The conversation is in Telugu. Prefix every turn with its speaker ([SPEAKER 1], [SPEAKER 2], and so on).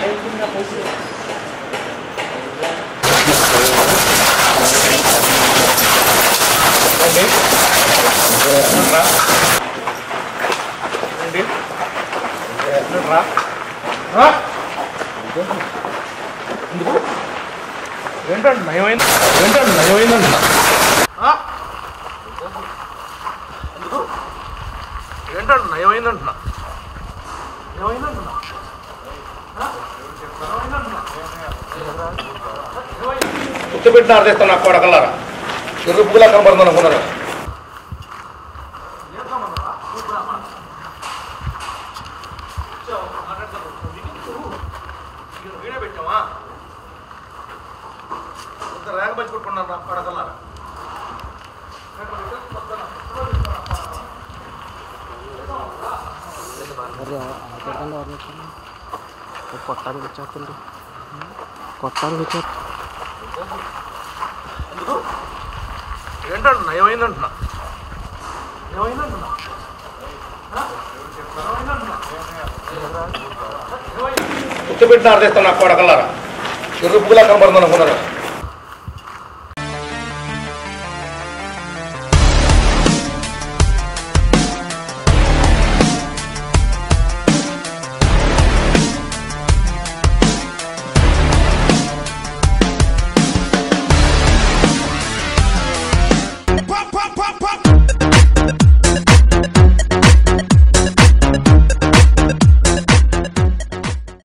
[SPEAKER 1] రా రా ఎందుకు ఏంటంటే నయమైంది ఏంటంటే నయమైందంట ఎందుకు ఏంటంటే నయమైందంటున్నా నయమైందంటున్నా గుర్తుపెట్టిన అర్థిస్తాను నా కొడకల్లారా ఎరుపులా కనబడుతుంది అనుకున్నారు వీడియో పెట్టామా ఇంత రేగ పచ్చి కొట్టుకున్నారు నా కొడకల్లారా
[SPEAKER 2] అరే ఆపేద్దాం ఎవరిని కొట్టానికి వచ్చేస్తుంది కొట్టానికి వచ్చేస్తుంది
[SPEAKER 1] ఎందుకు ఏంటంటే నయమైందంటున్నా నయమైందంటున్నా గుర్తుపెట్టిన అర్థిస్తాను నా కొడకల్లారా ఎరుపులా కనబడుతుంది అనుకున్నారు